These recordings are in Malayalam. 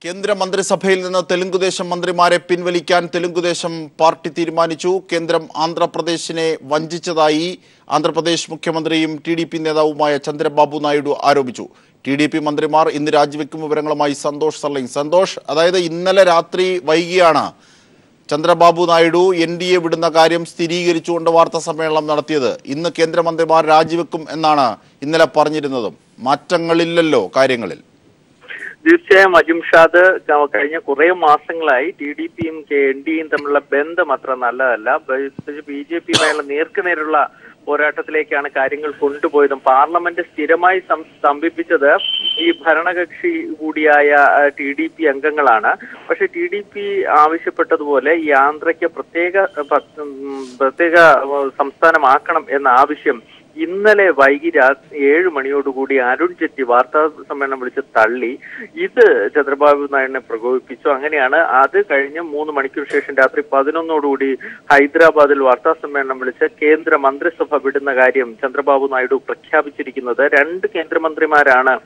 കേന്ദ്ര മന്ത്രിസഭയിൽ നിന്ന് തെലുങ്കുദേശം മന്ത്രിമാരെ പിൻവലിക്കാൻ തെലുങ്കുദേശം പാർട്ടി തീരുമാനിച്ചു കേന്ദ്രം ആന്ധ്രാപ്രദേശിനെ വഞ്ചിച്ചതായി ആന്ധ്രാപ്രദേശ് മുഖ്യമന്ത്രിയും ടി ഡി പി നേതാവുമായ ചന്ദ്രബാബു നായിഡു ആരോപിച്ചു ടി ഡി പി മന്ത്രിമാർ ഇന്ന് രാജിവെക്കും വിവരങ്ങളുമായി സന്തോഷ് സർലിംഗ് സന്തോഷ് അതായത് ഇന്നലെ രാത്രി വൈകിയാണ് Chandrababu Naidu N D A വിടുന്ന കാര്യം സ്ഥിരീകരിച്ചുകൊണ്ട് വാർത്താ സമ്മേളനം നടത്തിയത് ഇന്ന് കേന്ദ്രമന്ത്രിമാർ രാജിവെക്കും എന്നാണ് ഇന്നലെ പറഞ്ഞിരുന്നതും മാറ്റങ്ങളില്ലല്ലോ കാര്യങ്ങളിൽ തീർച്ചയായും അജിംഷാദ് ക- കഴിഞ്ഞ കുറെ മാസങ്ങളായി ടി ഡി പിയും എൻ ഡിയും തമ്മിലുള്ള ബന്ധം അത്ര നല്ലതല്ല ബി ജെ പിയുമായുള്ള നേർക്കുനേരുള്ള പോരാട്ടത്തിലേക്കാണ് കാര്യങ്ങൾ കൊണ്ടുപോയതും പാർലമെന്റ് സ്ഥിരമായി സം- സ്തംഭിപ്പിച്ചത് ഈ ഭരണകക്ഷി കൂടിയായ ടി ഡി പി അംഗങ്ങളാണ് പക്ഷെ ടി ഡി പി ആവശ്യപ്പെട്ടതുപോലെ ഈ ആന്ധ്രയ്ക്ക് പ്രത്യേക പ- ഉം, പ്രത്യേക ഉം, സംസ്ഥാനമാക്കണം എന്ന ആവശ്യം ഇന്നലെ വൈകി രാത്രി ഏഴ് മണിയോടുകൂടി അരുൺ ജെറ്റ്ലി വാർത്താ സമ്മേളനം വിളിച്ച് തള്ളി ഇത് ചന്ദ്രബാബു നായിഡിനെ പ്രകോപിപ്പിച്ചു അങ്ങനെയാണ് അത് കഴിഞ്ഞ് മൂന്ന് മണിക്കൂർ ശേഷം രാത്രി പതിനൊന്നോടുകൂടി ഹൈദരാബാദിൽ വാർത്താ സമ്മേളനം വിളിച്ച് കേന്ദ്ര മന്ത്രിസഭ വിടുന്ന കാര്യം ചന്ദ്രബാബു നായിഡു പ്രഖ്യാപിച്ചിരിക്കുന്നത് രണ്ട് കേന്ദ്രമന്ത്രിമാരാണ്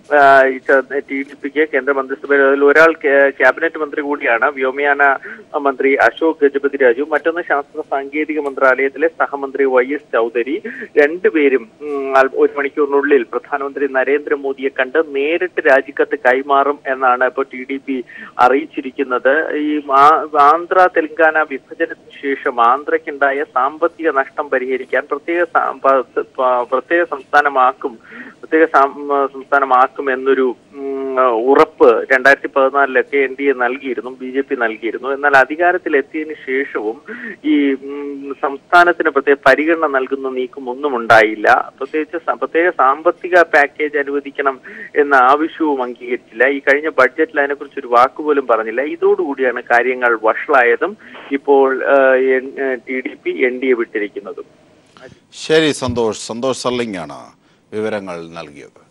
ടി ഡി പിക്ക് കേന്ദ്ര മന്ത്രിസഭയിൽ അതിൽ ഒരാൾ കേ- ക്യാബിനറ്റ് മന്ത്രി കൂടിയാണ് വ്യോമയാന മന്ത്രി അശോക് ഗജപതി രാജു മറ്റൊന്ന് ശാസ്ത്ര സാങ്കേതിക മന്ത്രാലയത്തിലെ സഹമന്ത്രി വൈ എസ് ചൗധരി രണ്ടുപേരും ഉം, അൽ- ഒരു മണിക്കൂറിനുള്ളിൽ പ്രധാനമന്ത്രി നരേന്ദ്രമോദിയെ കണ്ട് നേരിട്ട് രാജിക്കത്ത് കൈമാറും എന്നാണ് ഇപ്പോൾ ടി ഡി പി അറിയിച്ചിരിക്കുന്നത് ഈ ആ- ആന്ധ്ര തെലങ്കാന വിഭജനത്തിന് ശേഷം ആന്ധ്രയ്ക്കുണ്ടായ സാമ്പത്തിക നഷ്ടം പരിഹരിക്കാൻ പ്രത്യേക സാ- പ- പ- പ്രത്യേക സംസ്ഥാനമാക്കും പ്രത്യേക സാം- സംസ്ഥാനമാക്കും എന്നൊരു ഉം, ഉറപ്പ് രണ്ടായിരത്തി പതിനാലിലൊക്കെ എൻ ഡി എ നൽകിയിരുന്നു ബി ജെ പി നൽകിയിരുന്നു എന്നാൽ അധികാരത്തിലെത്തിയതിനു ശേഷവും ഈ ഉം, സംസ്ഥാനത്തിന് പ്രത്യേക പരിഗണന നൽകുന്ന നീക്കം ഒന്നും ഉണ്ടായില്ല പ്രത്യേകിച്ച് സ- പ്രത്യേക സാമ്പത്തിക പാക്കേജ് അനുവദിക്കണം എന്ന ആവശ്യവും അംഗീകരിച്ചില്ല ഈ കഴിഞ്ഞ ബഡ്ജറ്റിൽ അതിനെക്കുറിച്ച് ഒരു വാക്കുപോലും പറഞ്ഞില്ല ഇതോടുകൂടിയാണ് കാര്യങ്ങൾ വഷളായതും ഇപ്പോൾ T D P N D A വിട്ടിരിക്കുന്നതും ശരി സന്തോഷ് സന്തോഷ് സർലിംഗ് ആണ് വിവരങ്ങൾ നൽകിയത്